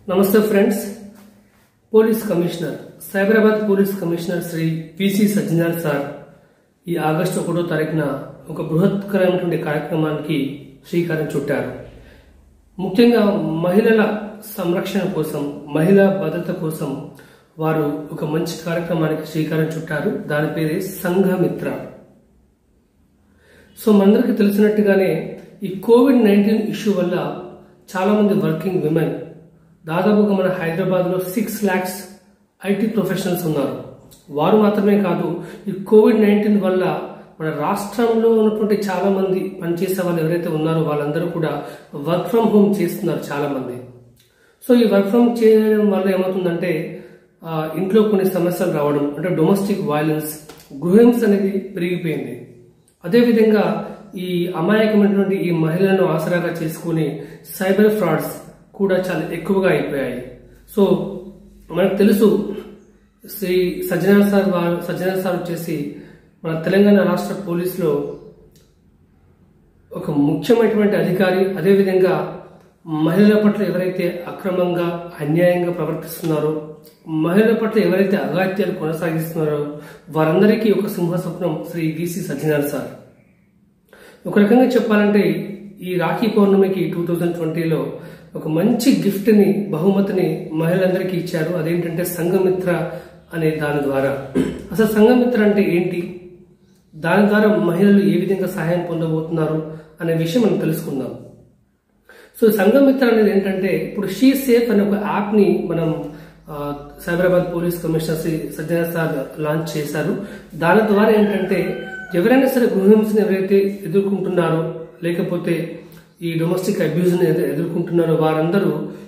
నమస్తే friends police commissioner Cyberabad police commissioner Shri PC Sajjanar sir ఈ August ఒకటో తారీఖున ఒక బృహత్కరమైనటువంటి కార్యక్రమానికి శ్రీకారం చుట్టారు ముఖ్యంగా మహిళల సంరక్షణ కోసం మహిళా భద్రత కోసం వారు ఒక మంచి కార్యక్రమానికి శ్రీకారం చుట్టారు దాని పేరే సంఘమిత్ర సో మనందరికీ తెలిసినట్టుగానే ఈ కోవిడ్ నైన్టీన్ ఇష్యూ వల్ల చాలా మంది వర్కింగ్ విమెన్ దాదాపుగా మన హైదరాబాద్ లో సిక్స్ ల్యాక్స్ ఐటీ ప్రొఫెషనల్స్ ఉన్నారు వారు మాత్రమే కాదు ఈ కోవిడ్ నైన్టీన్ వల్ల మన రాష్ట్రంలో ఉన్నటువంటి చాలా మంది పనిచేసే వాళ్ళు ఎవరైతే ఉన్నారో వాళ్ళందరూ కూడా వర్క్ ఫ్రమ్ హోమ్ చేస్తున్నారు చాలా మంది సో ఈ వర్క్ ఫ్రమ్ చేయడం వల్ల ఏమవుతుందంటే ఆ, ఇంట్లో కొన్ని సమస్యలు రావడం అంటే డొమెస్టిక్ వైలెన్స్ గృహింస అనేది పెరిగిపోయింది అదేవిధంగా ఈ అమాయకమైనటువంటి ఈ మహిళలను ఆసరాగా చేసుకుని సైబర్ ఫ్రాడ్స్ కూడా చాలా ఎక్కువగా అయిపోయాయి సో మనకు తెలుసు శ్రీ సజ్జనా సార్ వారు సజ్జనా సార్ వచ్చేసి మన తెలంగాణ రాష్ట్ర పోలీసులో ఒక ముఖ్యమైనటువంటి అధికారి అదేవిధంగా మహిళల పట్ల ఎవరైతే అక్రమంగా అన్యాయంగా ప్రవర్తిస్తున్నారో మహిళల పట్ల ఎవరైతే అగాత్యాలు కొనసాగిస్తున్నారో వారందరికీ ఒక సింహస్వప్నం శ్రీ విసి సజ్జనార్ సార్ ఒక రకంగా చెప్పాలంటే ఈ రాఖీ పౌర్ణమికి టూ థౌజండ్ ట్వంటీలో ఒక మంచి గిఫ్ట్ ని బహుమతిని మహిళలందరికీ ఇచ్చారు అదేంటంటే సంఘమిత్ర అనే దాని ద్వారా అసలు సంఘమిత్ర అంటే ఏంటి దాని ద్వారా మహిళలు ఏ విధంగా సహాయం పొందబోతున్నారు అనే విషయం మనం తెలుసుకుందాం సో సంఘమిత్ర అనేది ఏంటంటే ఇప్పుడు షీ సేఫ్ అనే ఒక యాప్ ని మనం ఆ, Cyberabad police commissioner Shri Sajjanar sir launch చేశారు దాని ద్వారా ఏంటంటే ఎవరైనా సరే గృహహింసను ఎవరైతే ఎదుర్కొంటున్నారో లేకపోతే ఈ డొమెస్టిక్ అబ్యూజ్ ని ఎదు- ఎదుర్కొంటున్నారో వారందరూ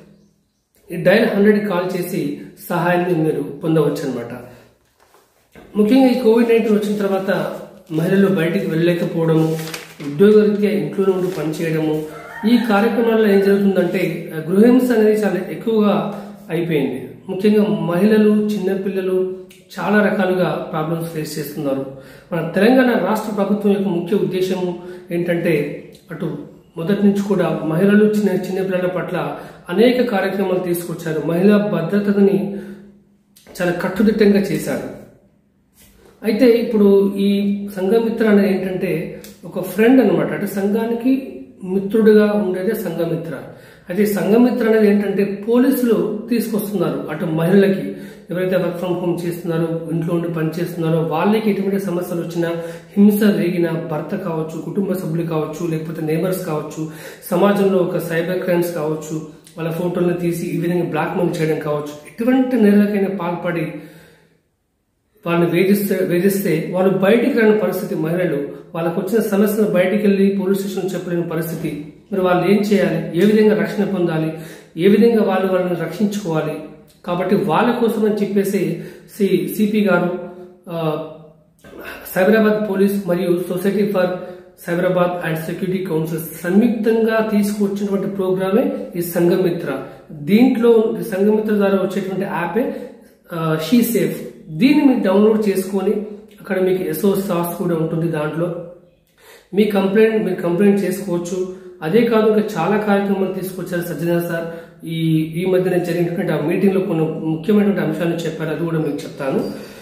ఈ డైల్ హండ్రెడ్ కాల్ చేసి సహాయాన్ని మీరు పొందవచ్చు అనమాట ముఖ్యంగా ఈ కోవిడ్ నైన్టీన్ వచ్చిన తర్వాత మహిళలు బయటికి వెళ్ళలేకపోవడము ఉద్యోగరీత్యా ఇంట్లో నుండి పనిచేయడము ఈ కార్యక్రమాల్లో ఏం జరుగుతుందంటే ఆ, గృహహింస అనేది చాలా ఎక్కువగా అయిపోయింది ముఖ్యంగా మహిళలు చిన్నపిల్లలు చాలా రకాలుగా ప్రాబ్లమ్స్ ఫేస్ చేస్తున్నారు మన తెలంగాణ రాష్ట్ర ప్రభుత్వం యొక్క ముఖ్య ఉద్దేశం ఏంటంటే అటు మొదటి నుంచి కూడా మహిళలు చిన్న చిన్నపిల్లల పట్ల అనేక కార్యక్రమాలు తీసుకొచ్చారు మహిళా భద్రతని చాలా కట్టుదిట్టంగా చేశారు అయితే ఇప్పుడు ఈ సంఘమిత్ర అనేది ఏంటంటే ఒక ఫ్రెండ్ అన్నమాట అంటే సంఘానికి మిత్రుడిగా ఉండేదే సంఘమిత్ర అయితే ఈ సంఘమిత్ర అనేది ఏంటంటే పోలీసులు తీసుకొస్తున్నారు అటు మహిళలకి ఎవరైతే వర్క్ ఫ్రమ్ హోమ్ చేస్తున్నారో ఇంట్లో ఉండి పని చేస్తున్నారో వాళ్ళకి ఎటువంటి సమస్యలు వచ్చినా హింస రేగిన భర్త కావచ్చు కుటుంబ సభ్యులు కావచ్చు లేకపోతే నేబర్స్ కావచ్చు సమాజంలో ఒక సైబర్ క్రైమ్స్ కావచ్చు వాళ్ళ ఫోటోలను తీసి ఈ విధంగా బ్లాక్మెయిల్ చేయడం కావచ్చు ఎటువంటి నేరలకైనా పాల్పడి వాళ్ళని వేధిస్తే వేధిస్తే వాళ్ళు బయటికి రాని పరిస్థితి మహిళలు వాళ్ళకు వచ్చిన సమస్యను బయటికి వెళ్ళి పోలీస్ స్టేషన్ చెప్పలేని పరిస్థితి మరి వాళ్ళు ఏం చేయాలి ఏ విధంగా రక్షణ పొందాలి ఏ విధంగా వాళ్ళు వాళ్ళని రక్షించుకోవాలి కాబట్టి వాళ్ళ కోసం అని చెప్పేసి సి సిపి గారు ఆ, సైబరాబాద్ పోలీస్ మరియు society for Cyberabad and security council సంయుక్తంగా తీసుకొచ్చినటువంటి ప్రోగ్రామే ఈ సంఘమిత్ర దీంట్లో ఈ సంఘమిత్ర ద్వారా వచ్చేటువంటి యాపే షీ సేఫ్ దీన్ని మీరు డౌన్లోడ్ చేసుకొని అక్కడ మీకు ఎస్ఓ సాస్ కూడా ఉంటుంది దాంట్లో మీ కంప్లైంట్ మీరు కంప్లైంట్ చేసుకోవచ్చు అదే కాదు ఇంకా చాలా కార్యక్రమాలు తీసుకొచ్చారు సజ్జనా సార్ ఈ ఈ మధ్యన జరిగినటువంటి ఆ మీటింగ్ లో కొన్ని ముఖ్యమైనటువంటి అంశాలను చెప్పారు అది కూడా మీకు చెప్తాను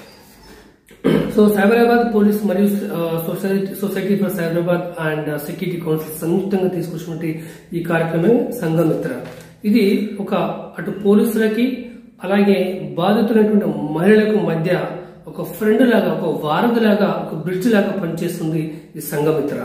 సో సైబరాబాద్ పోలీస్ మరియు ఆ, society society for Cyberabad and security council సంయుక్తంగా తీసుకొచ్చినటువంటి ఈ కార్యక్రమం సంఘమిత్ర ఇది ఒక అటు పోలీసులకి అలాగే బాధితులైనటువంటి మహిళలకు మధ్య ఒక ఫ్రెండ్ లాగా ఒక వారధి లాగా ఒక బ్రిడ్జ్ లాగా పనిచేస్తుంది ఈ సంఘమిత్ర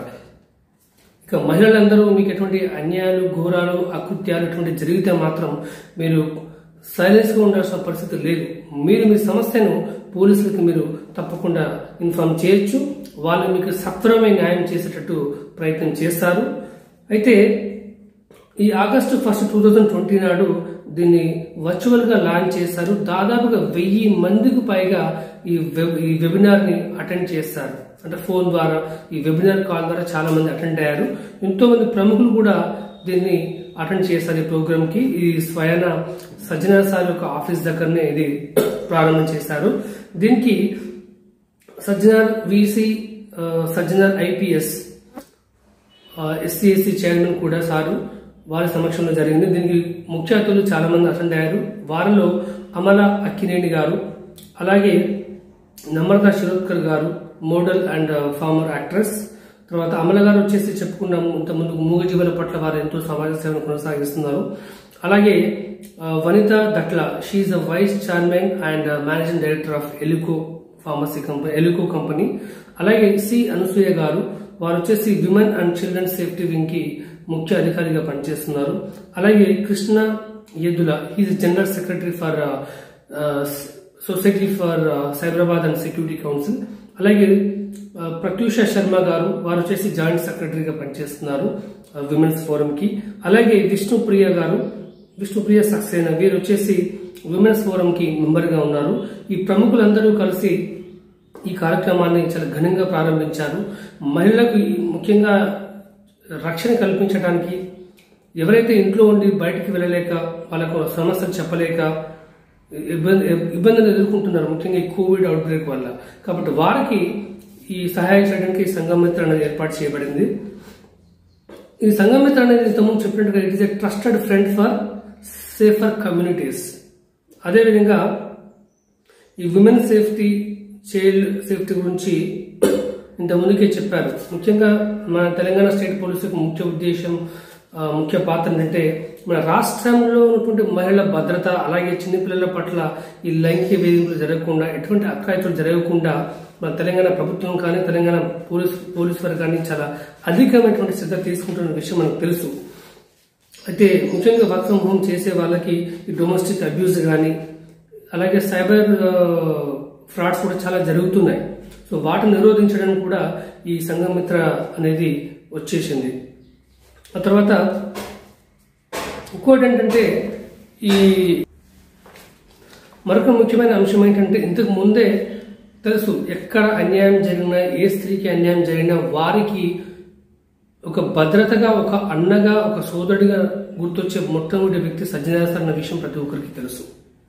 ఇక మహిళలందరూ మీకు ఎటువంటి అన్యాయాలు ఘోరాలు అకృత్యాలు ఎటువంటి జరిగితే మాత్రం మీరు సైలెన్స్ గా ఉండాల్సిన పరిస్థితి లేదు మీరు మీ సమస్యను పోలీసులకు మీరు తప్పకుండా ఇన్ఫార్మ్ చేయొచ్చు వాళ్ళు మీకు సత్వరమే న్యాయం చేసేటట్టు ప్రయత్నం చేస్తారు అయితే ఈ August first two thousand twenty నాడు దీన్ని వర్చువల్ గా లాంచ్ చేశారు దాదాపుగా వెయ్యి మందికి పైగా ఈ వెబ్ ఈ వెబినార్ ని అటెండ్ చేస్తారు అంటే ఫోన్ ద్వారా ఈ వెబినార్ కాల్ ద్వారా చాలా మంది అటెండ్ అయ్యారు ఎంతో మంది ప్రముఖులు కూడా దీన్ని అటెండ్ చేశారు ఈ ప్రోగ్రామ్ కి ఈ స్వయాన సజ్జనా సార్ యొక్క ఆఫీస్ దగ్గరనే ఇది ప్రారంభం చేశారు దీనికి Sajjanar VC Sajjanar IPS SC SC chairman కూడా సారు వారి సమక్షంలో జరిగింది దీనికి ముఖ్య అతిథులు చాలా మంది అటెండ్ అయ్యారు వారిలో అమల అక్కినేని గారు అలాగే నమ్రత శిరోద్కర్ గారు మోడల్ అండ్ ఫార్మర్ యాక్ట్రెస్ తర్వాత అమల గారు వచ్చేసి చెప్పుకున్నాం ఇంతకుముందు మూగజీవుల పట్ల వారు ఎంతో సమాజ సేవను కొనసాగిస్తున్నారు అలాగే ఆ, వనిత దట్ల షీఈ్ the vice chairman and managing director of Elico pharmacy company Elico company అలాగే సి అనసూయ గారు వారు వచ్చేసి women and children safety wing కి ముఖ్య అధికారిగా పనిచేస్తున్నారు అలాగే Krishna Yeddula he's general secretary for society for Cyberabad and security council అలాగే ఆ, ప్రత్యూష శర్మ గారు వారు వచ్చేసి జాయింట్ సెక్రటరీగా పనిచేస్తున్నారు విమెన్స్ ఫోరం కి అలాగే విష్ణుప్రియ గారు విష్ణుప్రియ సక్సేనా వీరు వచ్చేసి విమెన్స్ ఫోరం కి మెంబర్ గా ఉన్నారు ఈ ప్రముఖులందరూ కలిసి ఈ కార్యక్రమాన్ని చాలా ఘనంగా ప్రారంభించారు మహిళలకు ఈ ముఖ్యంగా రక్షణ కల్పించడానికి ఎవరైతే ఇంట్లో ఉండి బయటికి వెళ్ళలేక వాళ్ళకు సమస్యలు చెప్పలేక ఇబ్బంది ఇబ్బందులు ఎదుర్కొంటున్నారు ముఖ్యంగా ఈ కోవిడ్ అవుట్ బ్రేక్ వల్ల కాబట్టి వారికి ఈ సహాయం చేయడానికి ఈ సంఘమిత్ర అనేది ఏర్పాటు చేయబడింది ఈ సంఘమిత్ర అనేది ఇంతకుముందు చెప్పినట్టుగా it is a trusted friend for safer communities అదేవిధంగా ఈ విమెన్ సేఫ్టీ చైల్డ్ సేఫ్టీ గురించి ఇంత ముందుకే చెప్పారు ముఖ్యంగా మన తెలంగాణ స్టేట్ పోలీస్ యొక్క ముఖ్య ఉద్దేశం ఆ, ముఖ్య పాత్ర ఏంటంటే మన రాష్ట్రంలో ఉన్నటువంటి మహిళల భద్రత అలాగే చిన్నపిల్లల పట్ల ఈ లైంగిక వేధింపులు జరగకుండా ఎటువంటి అక్రాయితులు జరగకుండా మన తెలంగాణ ప్రభుత్వం కానీ తెలంగాణ పోలీస్ పోలీస్ వారు కానీ చాలా అధికమైనటువంటి శ్రద్ధ తీసుకుంటున్న విషయం మనకు తెలుసు అయితే ముఖ్యంగా వర్క్ ఫ్రమ్ హోమ్ చేసే వాళ్ళకి ఈ డొమెస్టిక్ అబ్యూస్ కానీ అలాగే సైబర్ ఫ్రాడ్స్ కూడా చాలా జరుగుతున్నాయి సో వాటిని నిరోధించడానికి కూడా ఈ సంఘమిత్ర అనేది వచ్చేసింది ఆ తర్వాత ఇంకోటి ఏంటంటే ఈ మరొక ముఖ్యమైన అంశం ఏంటంటే ఇంతకు ముందే తెలుసు ఎక్కడ అన్యాయం జరిగినా ఏ స్త్రీకి అన్యాయం జరిగినా వారికి ఒక భద్రతగా ఒక అన్నగా ఒక సోదరుడిగా గుర్తొచ్చే మొట్టమొదటి వ్యక్తి సజ్జనాథ్ అన్న విషయం ప్రతి ఒక్కరికి తెలుసు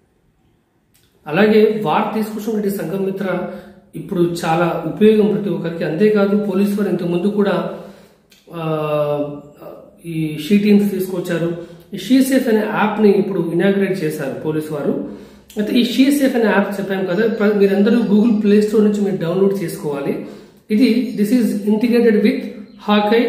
అలాగే వారు తీసుకొచ్చినటువంటి సంఘమిత్ర ఇప్పుడు చాలా ఉపయోగం ప్రతి ఒక్కరికి అంతేకాదు పోలీసు వారు ఇంతకు ముందు కూడా ఆ, ఈ షీ టీమ్స్ తీసుకొచ్చారు ఈ షీ సేఫ్ అనే యాప్ ని ఇప్పుడు ఇనాగ్రేట్ చేశారు పోలీసు వారు అయితే ఈ షీ సేఫ్ అనే యాప్ చెప్పాం కదా ప్ర- మీరందరూ గూగుల్ ప్లే స్టోర్ నుంచి మీరు డౌన్లోడ్ చేసుకోవాలి ఇది this is integrated with Hawkeye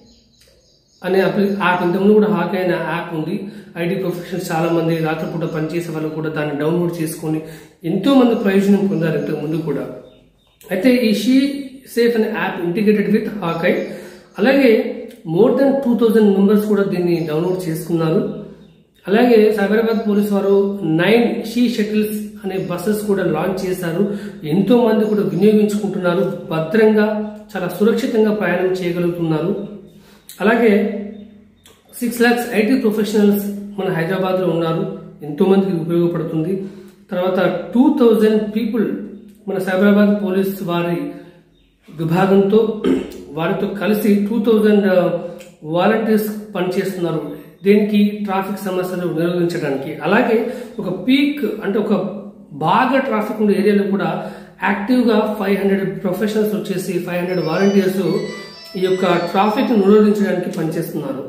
అనే అప్లి- యాప్ ఇంతకుముందు కూడా హాక్ అయిన యాప్ ఉంది ఐటీ ప్రొఫెషనల్స్ చాలా మంది రాత్రిపూట పనిచేసే వాళ్ళు కూడా దాన్ని డౌన్లోడ్ చేసుకొని ఎంతో మంది ప్రయోజనం పొందారు ఇంతకు ముందు కూడా అయితే ఈ షీ సేఫ్ అనే యాప్ ఇంటిగ్రేటెడ్ విత్ హాకై అలాగే more than two thousand members కూడా దీన్ని డౌన్లోడ్ చేసుకున్నారు అలాగే సైబరాబాద్ పోలీస్ వారు నైన్ షీ షటిల్స్ అనే బస్సెస్ కూడా లాంచ్ చేశారు ఎంతో మంది కూడా వినియోగించుకుంటున్నారు భద్రంగా చాలా సురక్షితంగా ప్రయాణం చేయగలుగుతున్నారు అలాగే సిక్స్ ల్యాక్స్ ఐటీ ప్రొఫెషనల్స్ మన హైదరాబాద్ లో ఉన్నారు ఎంతో మందికి ఉపయోగపడుతుంది తర్వాత టూ థౌజండ్ పీపుల్ మన సైబరాబాద్ పోలీస్ వారి విభాగంతో వారితో కలిసి టూ థౌజండ్ వాలంటీర్స్ పనిచేస్తున్నారు దేనికి ట్రాఫిక్ సమస్యలు నిర్వహించడానికి అలాగే ఒక పీక్ అంటే ఒక బాగా ట్రాఫిక్ ఉండే ఏరియాలో కూడా యాక్టివ్ గా ఫైవ్ హండ్రెడ్ ప్రొఫెషనల్స్ వచ్చేసి ఫైవ్ హండ్రెడ్ వాలంటీర్స్ ఈ యొక్క ట్రాఫిక్ నిరోధించడానికి పనిచేస్తున్నారు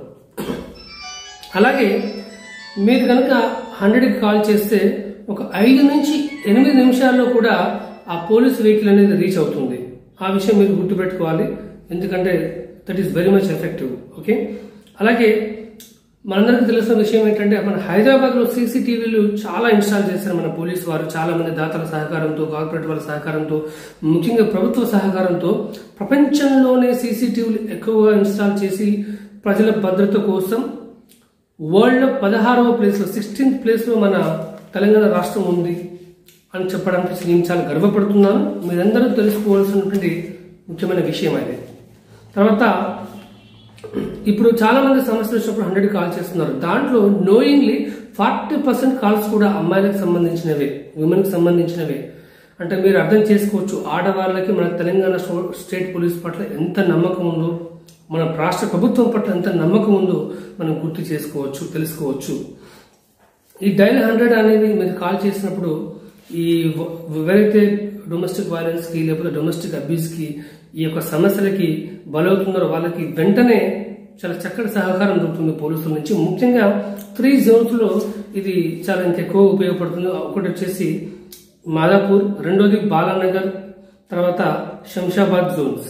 అలాగే మీరు కనుక హండ్రెడ్కి కాల్ చేస్తే ఒక ఐదు నుంచి ఎనిమిది నిమిషాల్లో కూడా ఆ పోలీస్ వెహికల్ అనేది రీచ్ అవుతుంది ఆ విషయం మీరు గుర్తుపెట్టుకోవాలి ఎందుకంటే that is very much effective okay అలాగే మనందరికీ తెలిసిన విషయం ఏంటంటే మన హైదరాబాద్ లో సీసీటీవీలు చాలా ఇన్స్టాల్ చేశారు మన పోలీసు వారు చాలా మంది దాతల సహకారంతో కార్పొరేట్ వాళ్ళ సహకారంతో ముఖ్యంగా ప్రభుత్వ సహకారంతో ప్రపంచంలోనే సీసీటీవీలు ఎక్కువగా ఇన్స్టాల్ చేసి ప్రజల భద్రత కోసం వరల్డ్ లో పదహారవ ప్లేస్ లో సిక్స్టీన్త్ ప్లేస్ లో మన తెలంగాణ రాష్ట్రం ఉంది అని చెప్పడానికి నేను చాలా గర్వపడుతున్నాను మీరందరూ తెలుసుకోవాల్సినటువంటి ముఖ్యమైన విషయం అది తర్వాత ఇప్పుడు చాలా మంది సమస్యలు వచ్చినప్పుడు హండ్రెడ్ కాల్ చేస్తున్నారు దాంట్లో నోయింగ్లీ ఫార్టీ పర్సెంట్ కాల్స్ కూడా అమ్మాయిలకు సంబంధించినవే ఉమెన్ కి సంబంధించినవే అంటే మీరు అర్థం చేసుకోవచ్చు ఆడవాళ్ళకి మన తెలంగాణ స్టో- స్టేట్ పోలీస్ పట్ల ఎంత నమ్మకం ఉందో మన రాష్ట్ర ప్రభుత్వం పట్ల ఎంత నమ్మకం ఉందో మనం గుర్తు చేసుకోవచ్చు తెలుసుకోవచ్చు ఈ డైల్ హండ్రెడ్ అనేది మీరు కాల్ చేసినప్పుడు ఈ వ- ఎవరైతే డొమెస్టిక్ వైలెన్స్ కి లేకపోతే డొమెస్టిక్ అబ్యూస్ కి ఈ యొక్క సమస్యలకి బలవుతున్నారో వాళ్ళకి వెంటనే చాలా చక్కటి సహకారం దొరుకుతుంది పోలీసుల నుంచి ముఖ్యంగా త్రీ జోన్స్ లో ఇది చాలా ఇంకెక్కువ ఉపయోగపడుతుంది ఒకటి వచ్చేసి మాదాపూర్ రెండోది బాలానగర్ తర్వాత శంషాబాద్ జోన్స్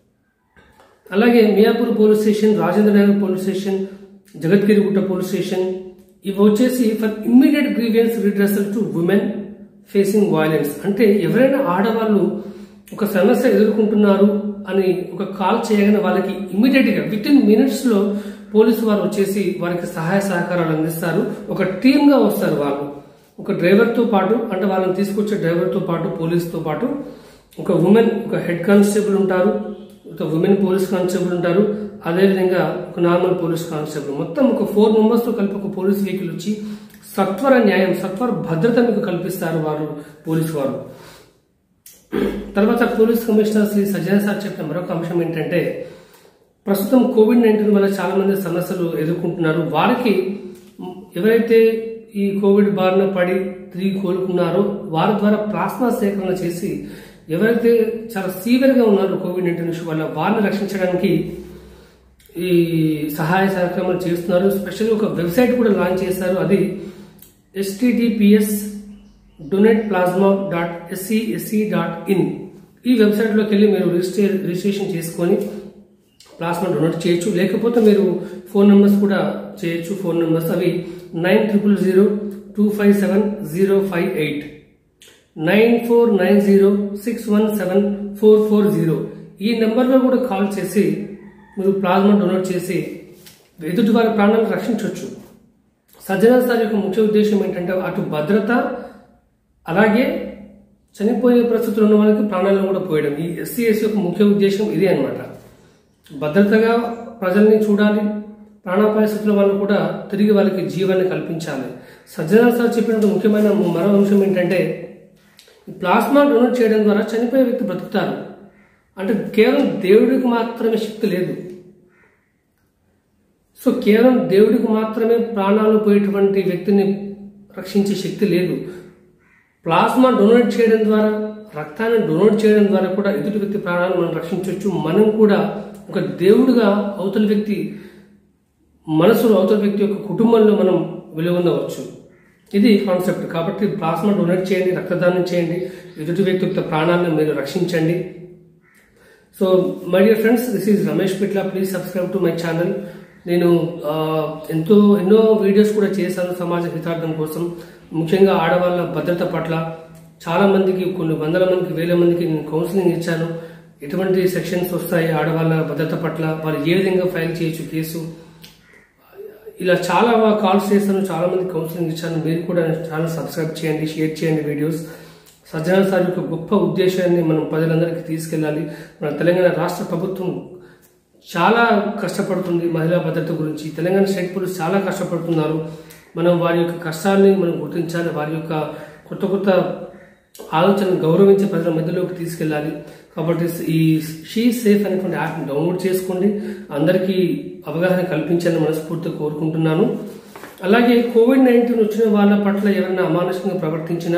అలాగే Miyapur police station Rajendra Nagar police station Jagadgirigutta police station ఇవి వచ్చేసి for immediate grievance redressal to women facing violence అంటే ఎవరైనా ఆడవాళ్ళు ఒక సమస్య ఎదుర్కొంటున్నారు అని ఒక కాల్ చేయగానే వాళ్ళకి ఇమ్మీడియట్ గా విత్ ఇన్ మినిట్స్ లో పోలీసు వారు వచ్చేసి వారికి సహాయ సహకారాలు అందిస్తారు ఒక టీమ్ గా వస్తారు వాళ్ళు ఒక డ్రైవర్ తో పాటు అంటే వాళ్ళని తీసుకొచ్చే డ్రైవర్ తో పాటు పోలీస్ తో పాటు ఒక ఉమెన్ ఒక హెడ్ కానిస్టేబుల్ ఉంటారు ఒక ఉమెన్ పోలీస్ కానిస్టేబుల్ ఉంటారు అదేవిధంగా ఒక నార్మల్ పోలీస్ కానిస్టేబుల్ మొత్తం ఒక ఫోర్ మెంబర్స్ తో కలిపి ఒక పోలీస్ వెహికల్ వచ్చి సత్వర న్యాయం సత్వర భద్రత మీకు కల్పిస్తారు వారు పోలీసు వారు తర్వాత పోలీస్ కమిషనర్ శ్రీ సజ్జన సార్ చెప్పిన మరొక అంశం ఏంటంటే ప్రస్తుతం కోవిడ్ నైన్టీన్ వల్ల చాలా మంది సమస్యలు ఎదుర్కొంటున్నారు వారికి ఎవరైతే ఈ కోవిడ్ బారిన పడి తిరిగి కోలుకున్నారో వారి ద్వారా ప్లాస్మా సేకరణ చేసి ఎవరైతే చాలా సీవియర్ గా ఉన్నారో కోవిడ్ నైన్టీన్ ఇష్యూ వల్ల వారిని రక్షించడానికి ఈ సహాయ సహకారాలు చేస్తున్నారు స్పెషల్ ఒక వెబ్సైట్ కూడా లాంచ్ చేశారు అది STDPS donate plasma dot SCSC dot in ఈ వెబ్సైట్లోకి వెళ్ళి మీరు రిజిస్ట్రే రిజిస్ట్రేషన్ చేసుకొని ప్లాస్మా డొనేట్ చేయొచ్చు లేకపోతే మీరు ఫోన్ నెంబర్స్ కూడా చేయొచ్చు ఫోన్ నెంబర్స్ అవి nine triple zero two five seven zero five eight nine four nine zero six one seven four four zero ఈ నెంబర్లో కూడా కాల్ చేసి మీరు ప్లాస్మా డొనేట్ చేసి ఎదుటి వారి ప్రాణాలను రక్షించవచ్చు సజ్జన సార్ యొక్క ముఖ్య ఉద్దేశం ఏంటంటే అటు భద్రత అలాగే చనిపోయే పరిస్థితులు ఉన్న వాళ్ళకి ప్రాణాలను కూడా పోయడం ఈ ఎస్సీఎస్ యొక్క ముఖ్య ఉద్దేశం ఇదే అనమాట భద్రతగా ప్రజల్ని చూడాలి ప్రాణాపాయ స్థితుల వాళ్ళు కూడా తిరిగి వాళ్ళకి జీవాన్ని కల్పించాలి సజ్జన సార్ చెప్పినట్టు ముఖ్యమైన మరో అంశం ఏంటంటే ఈ ప్లాస్మా డొనేట్ చేయడం ద్వారా చనిపోయే వ్యక్తి బ్రతుకుతారు అంటే కేవలం దేవుడికి మాత్రమే శక్తి లేదు సో కేవలం దేవుడికి మాత్రమే ప్రాణాలు పోయేటువంటి వ్యక్తిని రక్షించే శక్తి లేదు ప్లాస్మా డొనేట్ చేయడం ద్వారా రక్తాన్ని డొనేట్ చేయడం ద్వారా కూడా ఎదుటి వ్యక్తి ప్రాణాలను మనం రక్షించవచ్చు మనం కూడా ఒక దేవుడిగా అవతల వ్యక్తి మనసులో అవతల వ్యక్తి యొక్క కుటుంబంలో మనం వెలుగొందవచ్చు ఇది కాన్సెప్ట్ కాబట్టి ప్లాస్మా డొనేట్ చేయండి రక్తదానం చేయండి ఎదుటి వ్యక్తి యొక్క ప్రాణాలను మీరు రక్షించండి so my dear friends this is Ramesh Pitla please subscribe to my channel నేను ఆ, ఎంతో ఎన్నో వీడియోస్ కూడా చేశాను సమాజ హితార్థం కోసం ముఖ్యంగా ఆడవాళ్ళ భద్రత పట్ల చాలా మందికి కొన్ని వందల మందికి వేల మందికి నేను కౌన్సిలింగ్ ఇచ్చాను ఎటువంటి సెక్షన్స్ వస్తాయి ఆడవాళ్ళ భద్రత పట్ల వాళ్ళు ఏ విధంగా ఫైల్ చేయొచ్చు కేసు ఇలా చాలా కాల్స్ చేశాను చాలా మంది కౌన్సిలింగ్ ఇచ్చాను మీరు కూడా ఛానల్ సబ్స్క్రైబ్ చేయండి షేర్ చేయండి వీడియోస్ సజ్జన సార్ యొక్క గొప్ప ఉద్దేశాన్ని మనం ప్రజలందరికీ తీసుకెళ్ళాలి మన తెలంగాణ రాష్ట్ర ప్రభుత్వం చాలా కష్టపడుతుంది మహిళా భద్రత గురించి తెలంగాణ స్టేట్ పోలీస్ చాలా కష్టపడుతున్నారు మనం వారి యొక్క కష్టాన్ని మనం గుర్తించాలి వారి యొక్క కొత్త కొత్త ఆలోచనను గౌరవించే ప్రజల మధ్యలోకి తీసుకెళ్ళాలి కాబట్టి ఈ షీ సేఫ్ అనేటువంటి యాప్ని డౌన్లోడ్ చేసుకోండి అందరికీ అవగాహన కల్పించాలని మనస్ఫూర్తిగా కోరుకుంటున్నాను అలాగే కోవిడ్ నైన్టీన్ వచ్చిన వాళ్ళ పట్ల ఎవరైనా అమానుషంగా ప్రవర్తించినా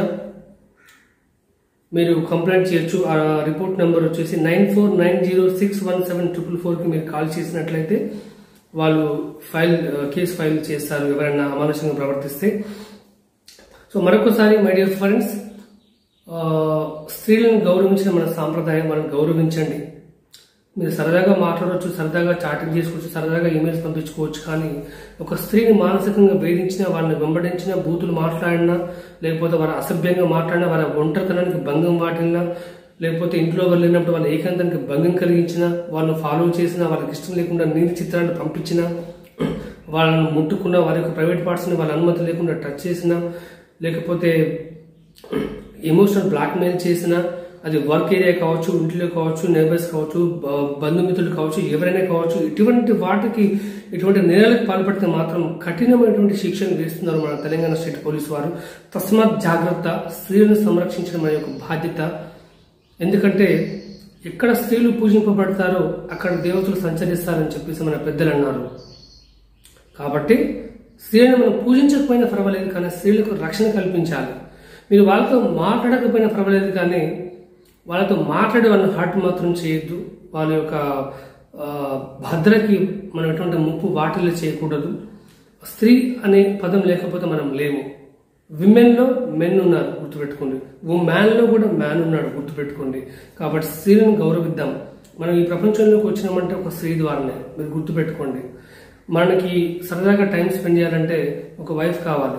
మీరు కంప్లైంట్ చేయొచ్చు ఆ రిపోర్ట్ నెంబర్ వచ్చేసి nine four nine zero six one seven triple ఫోర్కి మీరు కాల్ చేసినట్లయితే వాళ్ళు ఫైల్ కేసు ఫైల్ చేస్తారు ఎవరైనా అమానుషంగా ప్రవర్తిస్తే సో మరొకసారి మై డియర్ ఫ్రెండ్స్ స్త్రీలను గౌరవించిన మన సాంప్రదాయం మనం గౌరవించండి మీరు సరదాగా మాట్లాడవచ్చు సరదాగా చాటింగ్ చేసుకోవచ్చు సరదాగా ఈమెయిల్స్ పంపించుకోవచ్చు కానీ ఒక స్త్రీని మానసికంగా వేధించినా వాళ్ళని వెంబడించినా బూతులు మాట్లాడినా లేకపోతే వారు అసభ్యంగా మాట్లాడినా వారి ఒంటరితనానికి భంగం వాటిల్లా లేకపోతే ఇంట్లో వెళ్ళినప్పుడు వాళ్ళ ఏకాంతానికి భంగం కలిగించినా వాళ్ళని ఫాలో చేసినా వాళ్ళకి ఇష్టం లేకుండా నీటి చిత్రాన్ని పంపించినా వాళ్ళని ముట్టుకున్నా వారి యొక్క ప్రైవేట్ పార్ట్స్ని వాళ్ళ అనుమతి లేకుండా టచ్ చేసినా లేకపోతే ఎమోషనల్ బ్లాక్మెయిల్ చేసినా అది వర్క్ ఏరియా కావచ్చు ఇంట్లో కావచ్చు నేబర్స్ కావచ్చు బ- బంధుమిత్రులు కావచ్చు ఎవరైనా కావచ్చు ఇటువంటి వాటికి ఇటువంటి నేరాలకు పాల్పడితే మాత్రం కఠినమైనటువంటి శిక్షను వేస్తున్నారు మన తెలంగాణ స్టేట్ పోలీసు వారు తస్మాత్ జాగ్రత్త స్త్రీలను సంరక్షించడం మన యొక్క బాధ్యత ఎందుకంటే ఎక్కడ స్త్రీలు పూజింపబడతారో అక్కడ దేవతలు సంచరిస్తారని చెప్పేసి మన పెద్దలు అన్నారు కాబట్టి స్త్రీలను మనం పూజించకపోయినా పర్వాలేదు కానీ స్త్రీలకు రక్షణ కల్పించాలి మీరు వాళ్ళతో మాట్లాడకపోయినా పర్వాలేదు కానీ వాళ్ళతో మాట్లాడే వాళ్ళని హర్ట్ మాత్రం చేయొద్దు వాళ్ళ యొక్క ఆ, భద్రకి మనం ఎటువంటి ముప్పు వాటిల్లో చేయకూడదు స్త్రీ అనే పదం లేకపోతే మనం లేము విమెన్ లో మెన్ ఉన్నారు గుర్తుపెట్టుకోండి ఓ మ్యాన్ లో కూడా మ్యాన్ ఉన్నాడు గుర్తుపెట్టుకోండి కాబట్టి స్త్రీలను గౌరవిద్దాం మనం ఈ ప్రపంచంలోకి వచ్చినామంటే ఒక స్త్రీ ద్వారానే మీరు గుర్తుపెట్టుకోండి మనకి సరదాగా టైం స్పెండ్ చేయాలంటే ఒక వైఫ్ కావాలి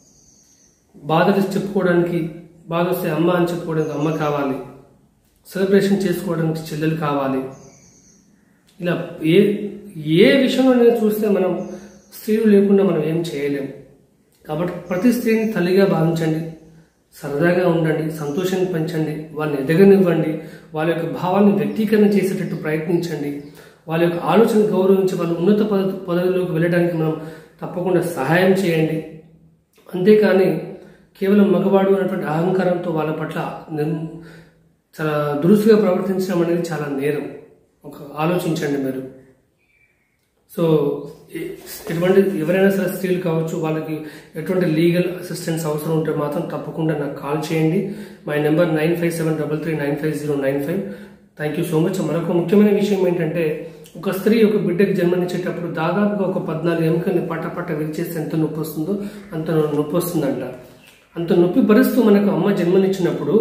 బాధలు చెప్పుకోవడానికి బాధ వస్తే అమ్మ అని చెప్పుకోవడానికి అమ్మ కావాలి సెలబ్రేషన్ చేసుకోవడానికి చెల్లెలు కావాలి ఇలా ఏ ఏ విషయంలో నేను చూస్తే మనం స్త్రీలు లేకుండా మనం ఏం చేయలేం కాబట్టి ప్రతి స్త్రీని తల్లిగా భావించండి సరదాగా ఉండండి సంతోషాన్ని పెంచండి వాళ్ళని ఎదగనివ్వండి వాళ్ళ యొక్క భావాన్ని వ్యక్తీకరణ చేసేటట్టు ప్రయత్నించండి వాళ్ళ యొక్క ఆలోచన గౌరవించి వాళ్ళు ఉన్నత పద పదవిలోకి వెళ్ళడానికి మనం తప్పకుండా సహాయం చేయండి అంతేకాని కేవలం మగవాడు అన్నటువంటి అహంకారంతో వాళ్ళ పట్ల నిర్- చాలా దురుసుగా ప్రవర్తించడం అనేది చాలా నేరం ఒక ఆలోచించండి మీరు సో ఎ- ఎటువంటి ఎవరైనా సరే స్త్రీలు కావచ్చు వాళ్ళకి ఎటువంటి లీగల్ అసిస్టెన్స్ అవసరం ఉంటే మాత్రం తప్పకుండా నాకు కాల్ చేయండి my number nine five seven double three nine five zero nine five thank you so much మరొక ముఖ్యమైన విషయం ఏంటంటే ఒక స్త్రీ ఒక బిడ్డకి జన్మనిచ్చేటప్పుడు దాదాపుగా ఒక పద్నాలుగు ఎముకల్ని పట్ట పట్ట విరిచేస్తే ఎంత నొప్పి వస్తుందో అంత నొప్పి వస్తుందంట అంత నొప్పి భరిస్తూ మనకు అమ్మ జన్మనిచ్చినప్పుడు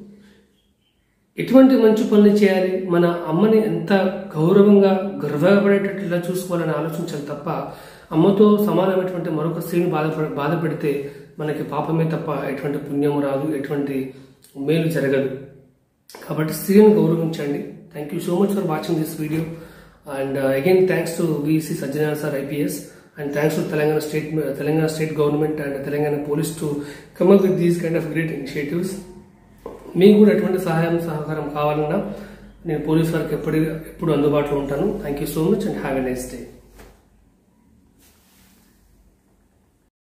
ఎటువంటి మంచి పనులు చేయాలి మన అమ్మని ఎంత గౌరవంగా గర్వపడేటట్టు ఇలా చూసుకోవాలని ఆలోచించాలి తప్ప అమ్మతో సమానమైనటువంటి మరొక స్త్రీని బాధపడ బాధ పెడితే మనకి పాపమే తప్ప ఎటువంటి పుణ్యము రాదు ఎటువంటి మేలు జరగదు కాబట్టి స్త్రీని గౌరవించండి thank you so much for watching this video and again thanks to VC Sajjanar sir IPS and thanks to Telangana state Telangana state government and Telangana police to come up with these kind of great initiatives మీకు కూడా ఎటువంటి సహాయం సహకారం కావాలన్నా నేను police వారికి ఎప్పుడు ఎప్పుడు అందుబాటులో ఉంటాను thank you so much and have a nice day